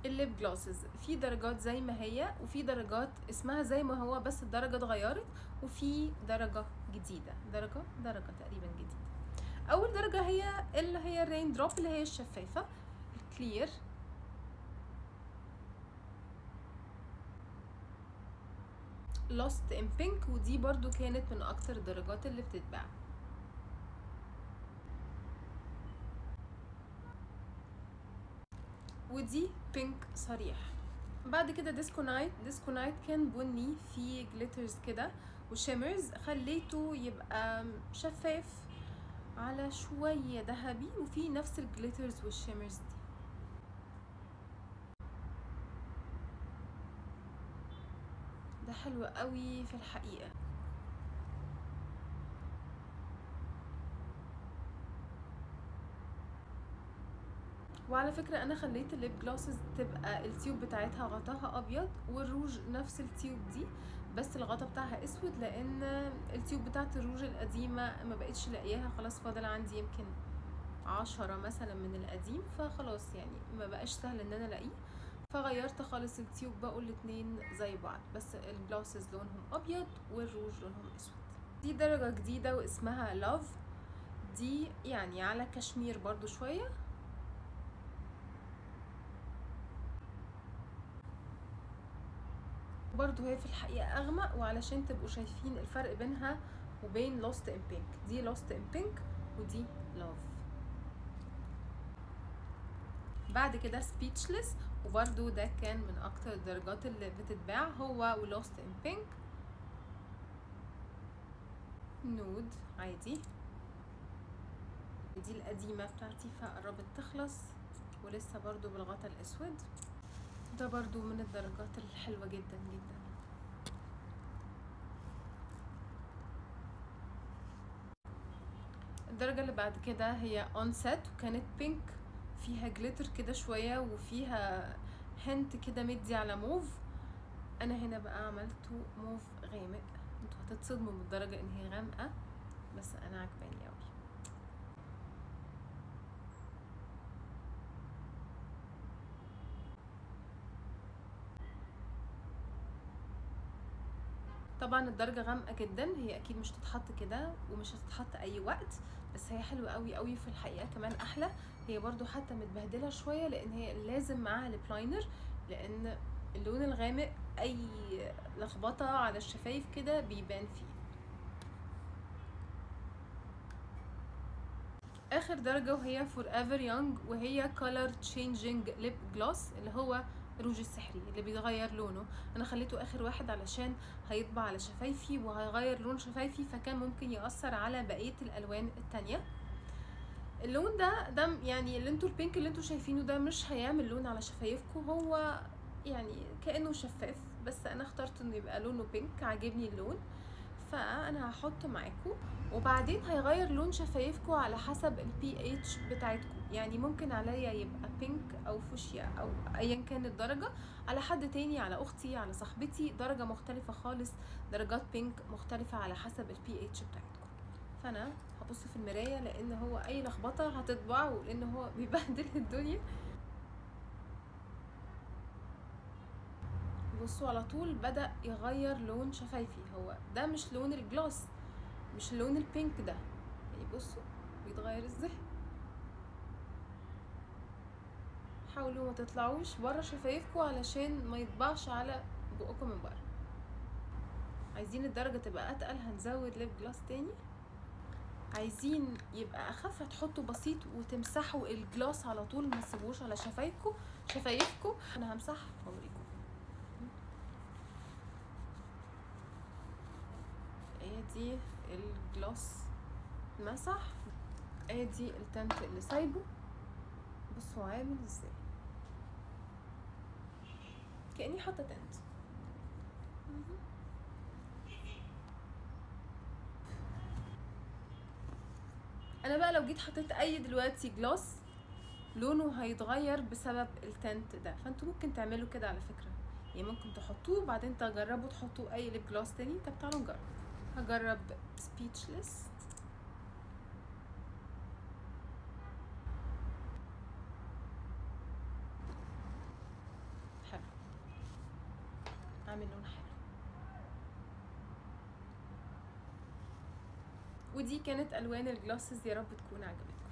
الليب جلاسز في درجات زي ما هي وفي درجات اسمها زي ما هو بس الدرجة اتغيرت وفي درجة جديدة درجة درجة تقريبا جديدة أول درجة هي اللي هي الرين دروب اللي هي الشفافة الكلير Lost in Pink ودي برضو كانت من أكتر الدرجات اللي بتتباع ودي بينك صريح بعد كده ديسكو نايت ديسكو نايت كان بني فيه جليترز كده وشيمرز خليته يبقى شفاف على شوية ذهبي وفي نفس الجليترز والشيمرز دي ده حلو قوي في الحقيقة وعلى فكرة أنا خليت الليب جلاسز تبقى التيوب بتاعتها غطاها أبيض والروج نفس التيوب دي بس الغطا بتاعها أسود لأن التيوب بتاعت الروج القديمة ما بقتش لاقياها خلاص فاضل عندي يمكن عشرة مثلا من القديم فخلاص يعني ما بقاش سهل ان انا الاقيه فغيرت خالص التيوب بقوا الاتنين زي بعض بس الجلاسز لونهم ابيض والروج لونهم اسود دي درجة جديدة واسمها لاف دي يعني على كشمير برضو شوية برضو هي في الحقيقة أغمق وعلشان تبقوا شايفين الفرق بينها وبين لوست ان بينك دي لوست ان بينك ودي لاف بعد كده speechless وبرده ده كان من اكتر الدرجات اللي بتتباع هو ولوست ان بينك نود عادي دي القديمة بتاعتي فقربت تخلص ولسه برضو بالغطا الاسود ده برضو من الدرجات الحلوة جدا جدا الدرجة اللي بعد كده هي اونست وكانت بينك فيها جليتر كده شوية وفيها هنت كده مدي على موف انا هنا بقى عملته موف غامق انتوا هتتصدموا من الدرجة ان هي غامقة بس انا عجباني اوي طبعا الدرجة غامقة جدا هي اكيد مش تتحط كده ومش هتتحط اي وقت بس هي حلوة قوي قوي في الحقيقة كمان احلى هي برضو حتى متبهدلة شوية لان هي لازم معاها ليب لان اللون الغامق اي لخبطة على الشفايف كده بيبان فيه اخر درجة وهي forever young وهي color changing lip gloss اللي هو الروج السحري اللي بيتغير لونه انا خليته اخر واحد علشان هيطبع على شفايفي وهيغير لون شفايفي فكان ممكن يأثر على بقية الالوان التانية اللون ده ده يعني اللي انتوا البينك اللي انتوا شايفينه ده مش هيعمل لون على شفايفكم هو يعني كانه شفاف بس انا اخترت انه يبقى لونه بينك عاجبني اللون فانا هحطه معاكم وبعدين هيغير لون شفايفكم على حسب البي اتش بتاعتكم يعني ممكن عليا يبقى بينك او فوشيا او ايا كان الدرجه على حد تاني على اختي على صاحبتي درجه مختلفه خالص درجات بينك مختلفه على حسب البي اتش بتاعتكم فانا هبص في المرايه لان هو اي لخبطه هتطبع ولان هو بيبهدل الدنيا بصوا على طول بدأ يغير لون شفايفي هو ده مش لون الجلاس مش لون البينك ده يعني بصوا بيتغير ازاي حاولوا ما تطلعوش بره شفايفكم علشان ما يطبعش على بقكم من بره عايزين الدرجة تبقى اتقل هنزود ليب جلاس تاني عايزين يبقى اخف هتحطوا بسيط وتمسحوا الجلاس على طول ما تسيبوش على شفايفكم شفايفكم انا همسح واوريكم ادي الجلاس مسح ادي التنت اللي سايبه بصوا عامل ازاي كاني حاطه تنت انا بقى لو جيت حطيت اي دلوقتي جلاس لونه هيتغير بسبب التنت ده فانتوا ممكن تعملوا كده على فكره يعني ممكن تحطوه وبعدين تجربوا تحطوا اي ليب جلاس تاني طب تعالوا نجرب هجرب speechless وهيعمل لون حلو ودي كانت الوان الجلاسز يا رب تكون عجبتكم